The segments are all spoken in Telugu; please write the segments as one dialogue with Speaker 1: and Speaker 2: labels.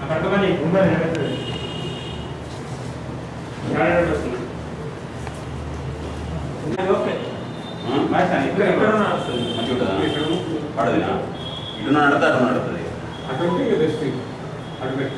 Speaker 1: కట్టుకొని ఉందని నిలబెట్టలేదు జాగ్రత్త వస్తుంది ఇది ఓకే మరి సార్ ఇక్కడ ఎక్కడున్నా వస్తుంది
Speaker 2: మంచిగా ఉంటుందా
Speaker 1: ఇక్కడ
Speaker 2: పడదునా ఇటు నడతా అటు నడుతుంది
Speaker 1: అటువంటి ఇక బెస్ట్ అటు పెట్టి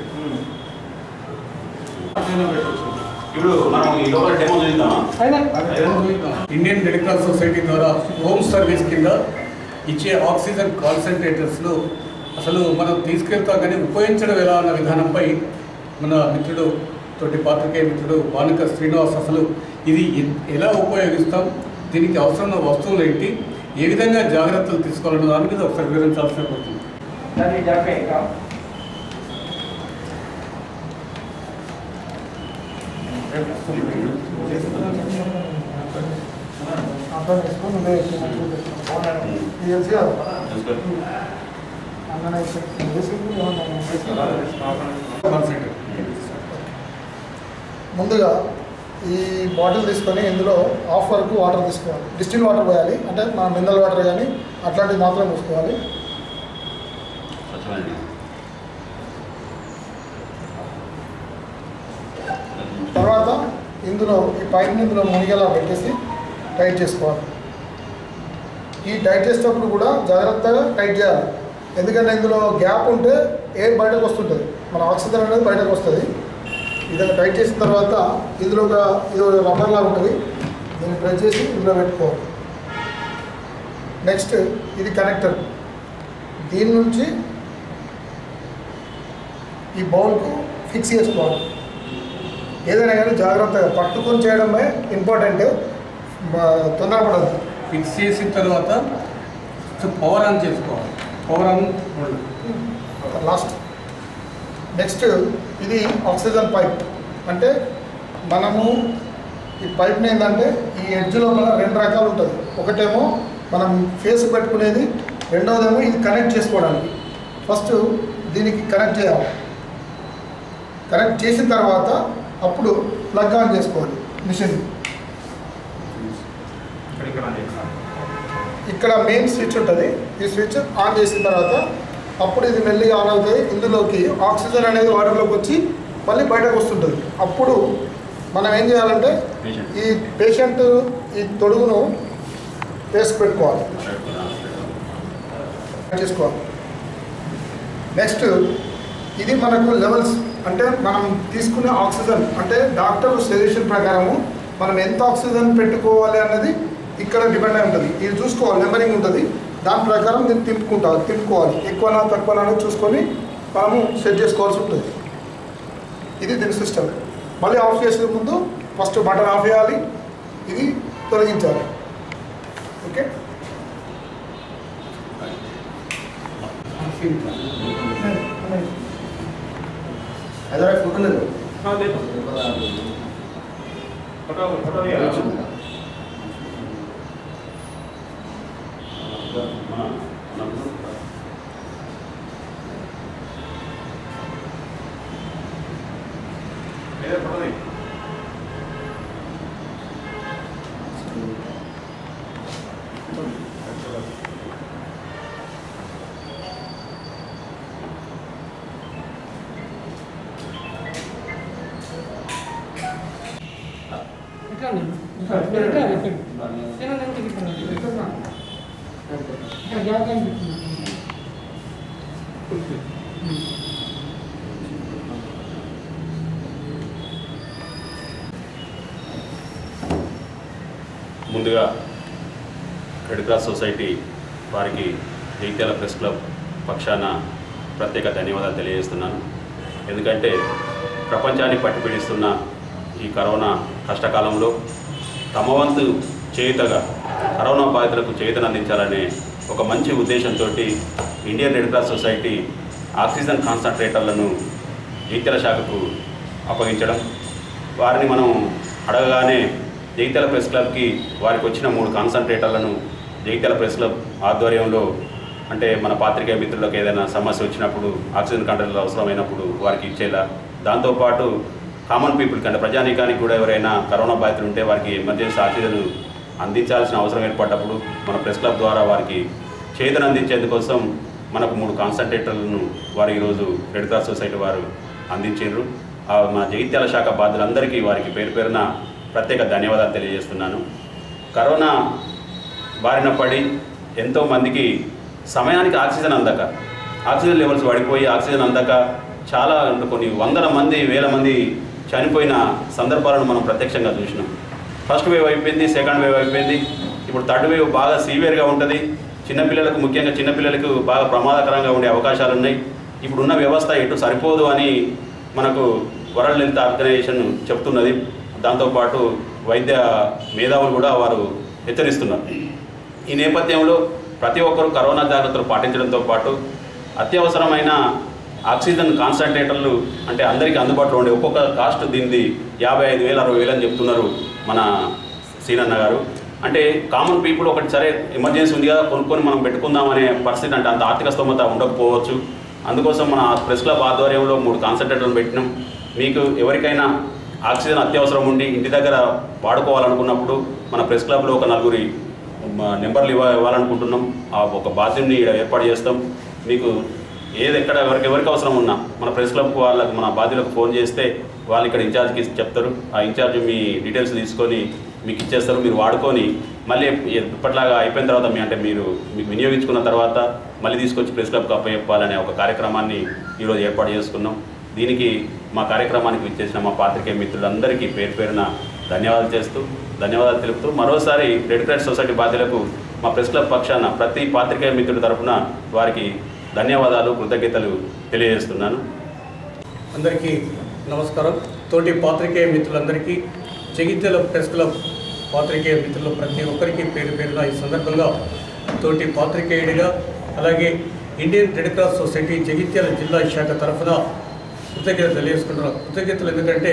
Speaker 2: ఇప్పుడు మనం ఈ లోపల డెమో చూద్దామా
Speaker 3: ఇండియన్ మెడికల్ సొసైటీ ద్వారా హోమ్ సర్వీస్ కింద ఇచ్చే ఆక్సిజన్ కాన్సన్ట్రేటర్స్లో అసలు మనం తీసుకెళ్తాం కానీ ఉపయోగించడం ఎలా అన్న విధానంపై మన మిత్రుడు తోటి పాత్రికేయ మిత్రుడు బానుక శ్రీనివాస్ అసలు ఇది ఎ- ఎలా ఉపయోగిస్తాం దీనికి అవసరమైన వస్తువులు ఏంటి ఏ విధంగా జాగ్రత్తలు తీసుకోవాలన్న దాని మీద ఒకసారి వివరించాల్సిన పడుతుంది
Speaker 1: దాన్ని జాగ్రత్త ఇంకా
Speaker 4: అర్థం చేసుకొని నువ్వే ఎక్కువ మంచిగా పెట్టుకో. ఇది తెలుసు కదా
Speaker 2: చూసుకో.
Speaker 4: అన్ననే వేసింది ఏమన్నా
Speaker 3: కాన్సన్ట్రేటర్
Speaker 4: ముందుగా ఈ బాటిల్ తీసుకొని ఇందులో హాఫ్ వరకు వాటర్ తీసుకోవాలి డిస్టిల్ వాటర్ పోయాలి అంటే మన మినరల్ వాటర్ కానీ అట్లాంటివి మాత్రం పోసుకోవాలి
Speaker 2: స్వచ్ఛమైన నీరు.
Speaker 4: తర్వాత ఇందులో ఈ పైప్ని ఇందులో మునిగేలా పెట్టేసి టైట్ చేసుకోవాలి ఈ టైట్ చేసేటప్పుడు కూడా జాగ్రత్తగా టైట్ చేయాలి ఎందుకంటే ఇందులో గ్యాప్ ఉంటే ఎయిర్ బయటకు వస్తుంటుంది మన ఆక్సిజన్ అనేది బయటకు వస్తుంది ఇదంతా టైట్ చేసిన తర్వాత ఇందులో ఒక ఇది ఒక రబ్బర్ లాగా ఉంటుంది దీన్ని ప్రెస్ చేసి ఇందులో పెట్టుకోవాలి నెక్స్ట్ ఇది కనెక్టర్ దీని నుంచి ఈ బౌల్కు ఫిక్స్ చేసుకోవాలి ఏదైనా కానీ జాగ్రత్తగా పట్టుకొని చేయడమే ఇంపార్టెంట్ తొందరపడదు
Speaker 3: ఫిక్స్ చేసిన తర్వాత పవర్ ఆన్ చేసుకోవాలి పవర్ ఆన్
Speaker 4: లాస్ట్ నెక్స్ట్ ఇది ఆక్సిజన్ పైప్ అంటే మనము ఈ పైప్ని ఏంటంటే ఈ ఎడ్జ్ లోపల రెండు రకాలు ఉంటుంది ఒకటేమో మనం ఫేస్ పెట్టుకునేది రెండవదేమో ఇది కనెక్ట్ చేసుకోవడానికి ఫస్ట్ దీనికి కనెక్ట్ చేయాలి కనెక్ట్ చేసిన తర్వాత అప్పుడు ప్లగ్ ఆన్ చేసుకోవాలి మిషన్
Speaker 1: ఇక్కడ ఇక్కడ అని చెప్పాను.
Speaker 4: ఇక్కడ మెయిన్ స్విచ్ ఉంటుంది ఈ స్విచ్ ఆన్ చేసిన తర్వాత అప్పుడు ఇది మెల్లిగా ఆన్ అవుతుంది ఇందులోకి ఆక్సిజన్ అనేది వాటర్లోకి వచ్చి మళ్ళీ బయటకు వస్తుంటుంది అప్పుడు మనం ఏం చేయాలంటే
Speaker 2: Patient.
Speaker 4: ఈ పేషెంట్ ఈ తొడుగును వేసి పెట్టుకోవాలి చేసుకోవాలి నెక్స్ట్ ఇది మనకు లెవెల్స్ అంటే మనం తీసుకునే ఆక్సిజన్ అంటే డాక్టర్ సజెషన్ ప్రకారము మనం ఎంత ఆక్సిజన్ పెట్టుకోవాలి అన్నది ఇక్కడ డిపెండ్ అయి ఉంటుంది ఇది చూసుకోవాలి నెంబరింగ్ ఉంటుంది దాని ప్రకారం దీన్ని తిప్పుకుంటారు తిప్పుకోవాలి ఎక్కువనా తక్కువనా అనేది చూసుకొని మనము సెట్ చేసుకోవాల్సి ఉంటుంది ఇది దీని సిస్టమ్ మళ్ళీ ఆఫ్ చేసే ముందు ఫస్ట్ బటన్ ఆఫ్ చేయాలి ఇది తొలగించాలి ఓకే
Speaker 5: హైదరాబాద్ ఫోటో లేదు
Speaker 1: ఆ, లేదు. ఫోటో ఫోటో తీయాలా?
Speaker 2: మన మన
Speaker 1: ఏదో ఫోటో తీ.
Speaker 2: ముందుగా రెడ్ క్రాస్ సొసైటీ వారికి జగిత్యాల ప్రెస్ క్లబ్ పక్షాన ప్రత్యేక ధన్యవాదాలు తెలియజేస్తున్నాను ఎందుకంటే ప్రపంచాన్ని పట్టిపీడిస్తున్న ఈ కరోనా కష్టకాలంలో తమ వంతు చేయుతగా కరోనా బాధితులకు చేయుతను అందించాలనే ఒక మంచి ఉద్దేశంతో Indian Red Cross Society oxygen కాన్సన్ట్రేటర్లను జగిత్యాల శాఖకు అప్పగించడం వారిని మనం అడగగానే జగిత్యాల ప్రెస్ క్లబ్కి వారికి వచ్చిన మూడు కాన్సన్ట్రేటర్లను జగిత్యాల ప్రెస్ క్లబ్ ఆధ్వర్యంలో అంటే మన పాత్రికేయ మిత్రులకు ఏదైనా సమస్య వచ్చినప్పుడు ఆక్సిజన్ కంట్రోల్ అవసరమైనప్పుడు వారికి ఇచ్చేలా దాంతోపాటు కామన్ పీపుల్కి అంటే ప్రజానీకానికి కూడా ఎవరైనా కరోనా బాధితులు ఉంటే వారికి ఎమర్జెన్సీ ఆక్సిజన్ అందించాల్సిన అవసరం ఏర్పడ్డప్పుడు మన ప్రెస్ క్లబ్ ద్వారా వారికి చేతను అందించేందుకోసం మనకు మూడు కాన్సన్ట్రేటర్లను వారు ఈరోజు రెడ్ క్రాస్ సొసైటీ వారు అందించారు ఆ మా జగిత్యాల శాఖ బాధ్యులందరికీ వారికి పేరు పేరున ప్రత్యేక ధన్యవాదాలు తెలియజేస్తున్నాను కరోనా బారిన పడి ఎంతోమందికి సమయానికి ఆక్సిజన్ అందక ఆక్సిజన్ లెవెల్స్ పడిపోయి ఆక్సిజన్ అందక చాలా కొన్ని వందల మంది వేల మంది చనిపోయిన సందర్భాలను మనం ప్రత్యక్షంగా చూసినాం ఫస్ట్ వేవ్ అయిపోయింది సెకండ్ వేవ్ అయిపోయింది ఇప్పుడు థర్డ్ వేవ్ బాగా సీవియర్గా ఉంటుంది చిన్నపిల్లలకు ముఖ్యంగా చిన్నపిల్లలకు బాగా ప్రమాదకరంగా ఉండే అవకాశాలు ఉన్నాయి ఇప్పుడున్న వ్యవస్థ ఎటు సరిపోదు అని మనకు వరల్డ్ హెల్త్ ఆర్గనైజేషన్ చెప్తున్నది దాంతోపాటు వైద్య మేధావులు కూడా వారు హెచ్చరిస్తున్నారు ఈ నేపథ్యంలో ప్రతి ఒక్కరూ కరోనా జాగ్రత్తలు పాటించడంతో పాటు అత్యవసరమైన ఆక్సిజన్ కాన్సన్ట్రేటర్లు అంటే అందరికీ అందుబాటులో ఉండే ఒక్కొక్క కాస్ట్ దీనిది యాభై ఐదు వేలు అరవై వేలు అని చెప్తున్నారు మన సీనన్న గారు అంటే కామన్ పీపుల్ ఒకటి సరే ఎమర్జెన్సీ ఉంది కదా కొనుక్కొని మనం పెట్టుకుందాం అనే పరిస్థితి అంటే అంత ఆర్థిక స్తోమత ఉండకపోవచ్చు అందుకోసం మన ప్రెస్ క్లబ్ ఆధ్వర్యంలో మూడు కాన్సన్ట్రేటర్లు పెట్టినాం మీకు ఎవరికైనా ఆక్సిజన్ అత్యవసరం ఉండి ఇంటి దగ్గర వాడుకోవాలనుకున్నప్పుడు మన ప్రెస్ క్లబ్లో ఒక నలుగురి మ- నెంబర్లు ఇవ్వ ఇవ్వాలనుకుంటున్నాం ఆ ఒక బాధ్యుని ఈడ ఏర్పాటు చేస్తాం మీకు ఏది ఎక్కడ ఎవరికి ఎవరికి అవసరం ఉన్నా మన ప్రెస్ క్లబ్కు వాళ్ళకి మన బాధ్యులకు ఫోన్ చేస్తే వాళ్ళు ఇక్కడ ఇన్ఛార్జ్కి చెప్తారు ఆ ఇన్ఛార్జ్ మీ డీటెయిల్స్ తీసుకొని మీకు ఇచ్చేస్తారు మీరు వాడుకొని మళ్ళీ ఇప్పట్లాగా అయిపోయిన తర్వాత మీ అంటే మీరు మీకు వినియోగించుకున్న తర్వాత మళ్ళీ తీసుకొచ్చి ప్రెస్ క్లబ్కి అప్పచెప్పాలనే ఒక కార్యక్రమాన్ని ఈరోజు ఏర్పాటు చేసుకున్నాం దీనికి మా కార్యక్రమానికి విచ్చేసిన మా పాత్రికేయ మిత్రులందరికీ పేరు పేరున ధన్యవాదాలు చేస్తూ ధన్యవాదాలు తెలుపుతూ మరోసారి రెడ్ క్రాస్ సొసైటీ బాధ్యులకు మా ప్రెస్ క్లబ్ పక్షాన ప్రతి పాత్రికేయ మిత్రుడి తరపున వారికి ధన్యవాదాలు కృతజ్ఞతలు తెలియజేస్తున్నాను
Speaker 3: అందరికీ నమస్కారం తోటి పాత్రికేయ మిత్రులందరికీ జగిత్యాల ప్రెస్ క్లబ్ పాత్రికేయ మిత్రులు ప్రతి ఒక్కరికి పేరు పేరున ఈ సందర్భంగా తోటి పాత్రికేయుడిగా అలాగే Indian Red Cross Society Jagtial జిల్లా శాఖ తరఫున కృతజ్ఞతలు తెలియజేసుకుంటున్నాం కృతజ్ఞతలు ఎందుకంటే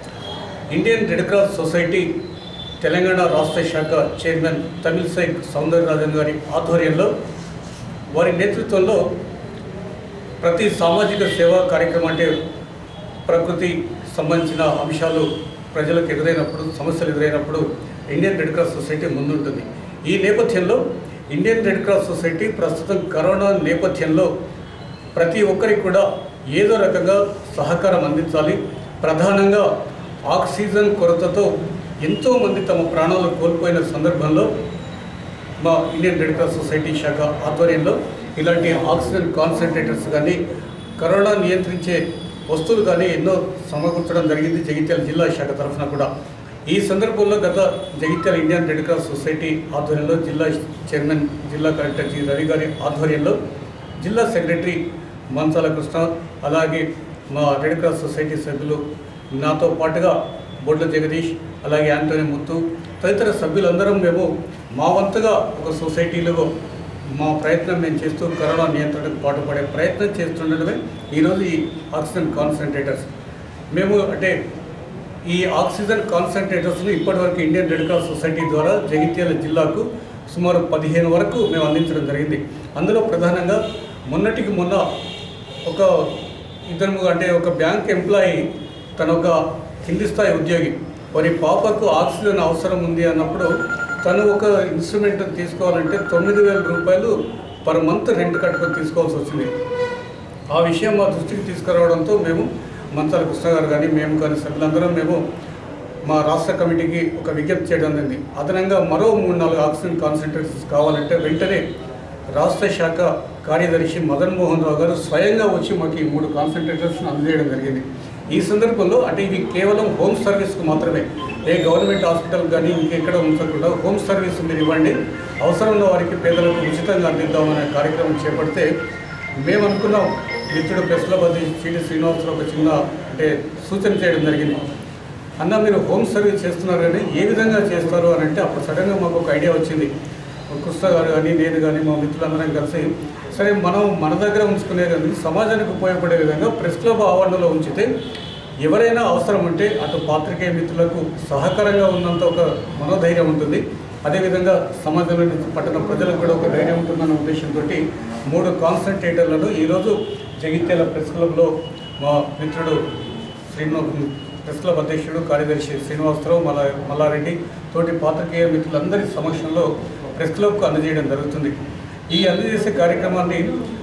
Speaker 3: Indian Red Cross Society Telangana రాష్ట్ర శాఖ చైర్మన్ తమిళ సైక్ సౌందరరాజన్ గారి ఆధ్వర్యంలో వారి నేతృత్వంలో ప్రతి సామాజిక సేవా కార్యక్రమం అంటే ప్రకృతి సంబంధించిన అంశాలు ప్రజలకు ఎదురైనప్పుడు సమస్యలు ఎదురైనప్పుడు ఇండియన్ రెడ్ క్రాస్ సొసైటీ ముందుంటుంది ఈ నేపథ్యంలో ఇండియన్ రెడ్ క్రాస్ సొసైటీ ప్రస్తుతం కరోనా నేపథ్యంలో ప్రతి ఒక్కరికి కూడా ఏదో రకంగా సహకారం అందించాలి ప్రధానంగా ఆక్సిజన్ కొరతతో ఎంతోమంది తమ ప్రాణాలు కోల్పోయిన సందర్భంలో మా ఇండియన్ రెడ్ క్రాస్ సొసైటీ శాఖ ఆధ్వర్యంలో ఇలాంటి ఆక్సిజన్ కాన్సన్ట్రేటర్స్ కానీ కరోనా నియంత్రించే వస్తువులు కానీ ఎన్నో సమకూర్చడం జరిగింది జగిత్యాల జిల్లా శాఖ తరఫున కూడా ఈ సందర్భంలో గత Jagtial Indian Red Cross Society ఆధ్వర్యంలో జిల్లా చైర్మన్ జిల్లా కలెక్టర్ జి రవి గారి ఆధ్వర్యంలో జిల్లా సెక్రటరీ మంచాల కృష్ణ అలాగే మా రెడ్ క్రాస్ సొసైటీ సభ్యులు నాతో పాటుగా బొడ్ల జగదీష్ అలాగే యాంటోనీ ముత్తు తదితర సభ్యులందరం మేము మా వంతుగా ఒక సొసైటీలో మా ప్రయత్నం మేము చేస్తూ కరోనా నియంత్రణకు పాటుపడే ప్రయత్నం చేస్తుండడమే ఈరోజు ఈ ఆక్సిజన్ కాన్సన్ట్రేటర్స్ మేము అంటే ఈ ఆక్సిజన్ కాన్సన్ట్రేటర్స్ను ఇప్పటివరకు ఇండియన్ రెడ్ క్రాస్ సొసైటీ ద్వారా జగిత్యాల జిల్లాకు సుమారు పదిహేను వరకు మేము అందించడం జరిగింది అందులో ప్రధానంగా మొన్నటికి మొన్న ఒక ఇద్దరు అంటే ఒక బ్యాంక్ ఎంప్లాయీ తన ఒక కింది స్థాయి ఉద్యోగి వారి పాపకు ఆక్సిజన్ అవసరం ఉంది అన్నప్పుడు తను ఒక ఇన్స్ట్రుమెంట్ తీసుకోవాలంటే తొమ్మిది వేల రూపాయలు పర్ మంత్ రెంట్ కట్టుకొని తీసుకోవాల్సి వచ్చింది ఆ విషయం మా దృష్టికి తీసుకురావడంతో మేము మంచాల కృష్ణ గారు కానీ మేము కానీ సభ్యులందరం మేము మా రాష్ట్ర కమిటీకి ఒక విజ్ఞప్తి చేయడం జరిగింది అదనంగా మరో మూడు నాలుగు ఆక్సిజన్ కాన్సన్ట్రేటర్స్ కావాలంటే వెంటనే రాష్ట్ర శాఖ కార్యదర్శి మదన్ మోహన్ రావు గారు స్వయంగా వచ్చి మాకు ఈ మూడు కాన్సన్ట్రేటర్స్ను అందజేయడం జరిగింది ఈ సందర్భంలో అంటే ఇవి కేవలం హోమ్ సర్వీస్కు మాత్రమే ఏ గవర్నమెంట్ హాస్పిటల్ కానీ ఇంకెక్కడ ఉంచకుండా హోమ్ సర్వీస్ మీరు ఇవ్వండి అవసరం ఉన్న వారికి పేదలకు ఉచితంగా అందిద్దామనే కార్యక్రమం చేపడితే మేము అనుకున్నాం మిత్రుడు ప్రెస్లబద్ది సిడి శ్రీనివాసరావు ఒక చిన్న అంటే సూచన చేయడం జరిగింది అన్న మీరు హోమ్ సర్వీస్ చేస్తున్నారు కానీ ఏ విధంగా చేస్తారు అని అంటే అప్పుడు సడన్గా మాకు ఒక ఐడియా వచ్చింది కృష్ణ గారు కానీ నేను కానీ మా మిత్రులందరం కలిసి సరే మనం మన దగ్గర ఉంచుకునే కానీ సమాజానికి ఉపయోగపడే విధంగా ప్రెస్ క్లబ్ ఆవరణలో ఉంచితే ఎవరైనా అవసరం ఉంటే అటు పాత్రికేయ మిత్రులకు సహకారంగా ఉన్నంత ఒక మనోధైర్యం ఉంటుంది అదేవిధంగా సమాజంలో పట్టణ ప్రజలకు కూడా ఒక ధైర్యం ఉంటుందన్న ఉద్దేశంతో మూడు కాన్సన్ట్రేటర్లను ఈరోజు జగిత్యాల ప్రెస్ క్లబ్లో మా మిత్రుడు శ్రీనివాస్ ప్రెస్ క్లబ్ అధ్యక్షుడు కార్యదర్శి శ్రీనివాసరావు మల్ల మల్లారెడ్డి తోటి పాత్రికేయ మిత్రులందరి సమక్షంలో ప్రెస్ క్లబ్కు అందజేయడం జరుగుతుంది ఈ అందజేసే కార్యక్రమాన్ని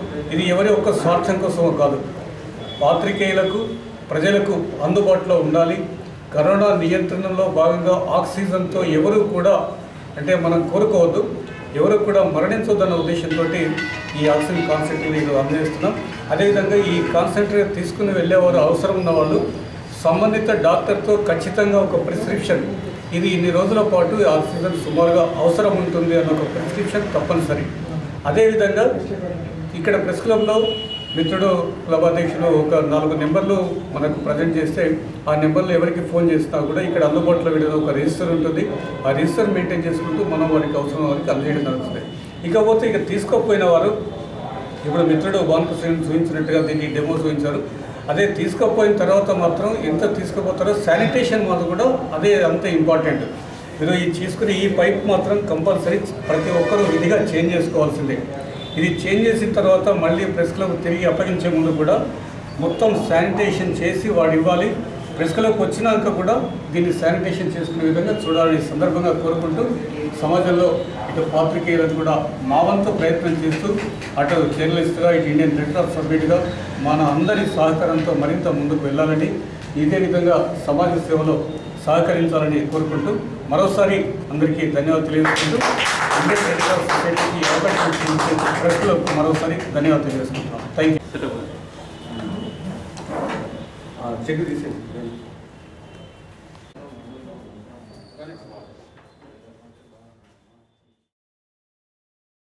Speaker 3: ఇది ఎవరి ఒక్క స్వార్థం కోసమో కాదు పాత్రికేయులకు ప్రజలకు అందుబాటులో ఉండాలి కరోనా నియంత్రణలో భాగంగా ఆక్సిజన్తో ఎవరు కూడా అంటే మనం కోరుకోవద్దు ఎవరు కూడా మరణించొద్దన్న ఉద్దేశంతో ఈ ఆక్సిజన్ కాన్సెంట్రేట్ నేను అందజేస్తున్నాం అదేవిధంగా ఈ కాన్సెంట్రేట్ తీసుకుని వెళ్ళేవారు అవసరం ఉన్న వాళ్ళు సంబంధిత డాక్టర్తో ఖచ్చితంగా ఒక ప్రిస్క్రిప్షన్ ఇది ఇన్ని రోజుల పాటు ఈ ఆక్సిజన్ సుమారుగా అవసరం ఉంటుంది అన్న ఒక ప్రిస్క్రిప్షన్ తప్పనిసరి అదేవిధంగా ఇక్కడ ప్రెస్ క్లబ్లో మిత్రుడు క్లబ్ అధ్యక్షులు ఒక నాలుగు నెంబర్లు మనకు ప్రజెంట్ చేస్తే ఆ నెంబర్లు ఎవరికి ఫోన్ చేసినా కూడా ఇక్కడ అందుబాటులో వీడియో ఒక రిజిస్టర్ ఉంటుంది ఆ రిజిస్టర్ మెయింటైన్ చేసుకుంటూ మనం వారికి అవసరం వారికి అందజేయడం జరుగుతుంది ఇకపోతే ఇక తీసుకోకపోయిన వారు ఇప్పుడు మిత్రుడు బాలకృష్ణ చూపించినట్టుగా దీన్ని డెమో చూపించారు అదే తీసుకుపోయిన తర్వాత మాత్రం ఎంత తీసుకుపోతారో శానిటేషన్ మాత్రం కూడా అదే అంతే ఇంపార్టెంట్ మీరు ఈ తీసుకుని ఈ పైప్ మాత్రం కంపల్సరీ ప్రతి ఒక్కరూ విధిగా చేంజ్ చేసుకోవాల్సిందే ఇది చేంజ్ చేసిన తర్వాత మళ్ళీ ప్రెస్ క్లబ్ తిరిగి అప్పగించే ముందు కూడా మొత్తం శానిటేషన్ చేసి వాడు ఇవ్వాలి ప్రెస్ క్లబ్కి వచ్చినాక కూడా దీన్ని శానిటేషన్ చేసుకునే విధంగా చూడాలని ఈ సందర్భంగా కోరుకుంటూ సమాజంలో ఇటు పాత్రికేయులకు కూడా మా వంతు ప్రయత్నం చేస్తూ అటు జర్నలిస్ట్గా ఇటు ఇండియన్ రెడ్ క్రాస్ సభ్యుడిగా మన అందరి సహకారంతో మరింత ముందుకు వెళ్ళాలని ఇదే విధంగా సమాజ సేవలో సహకరించాలని కోరుకుంటూ మరోసారి అందరికీ ధన్యవాదాలు తెలియజేసుకుంటూ ఇండియన్ రెడ్ క్రాస్ సొసైటీకి అవకాశం ఇచ్చిన ప్రెస్లకు మరోసారి ధన్యవాదాలు తెలియజేసుకుంటున్నాం థ్యాంక్ యూ చెక్ తీసేయండి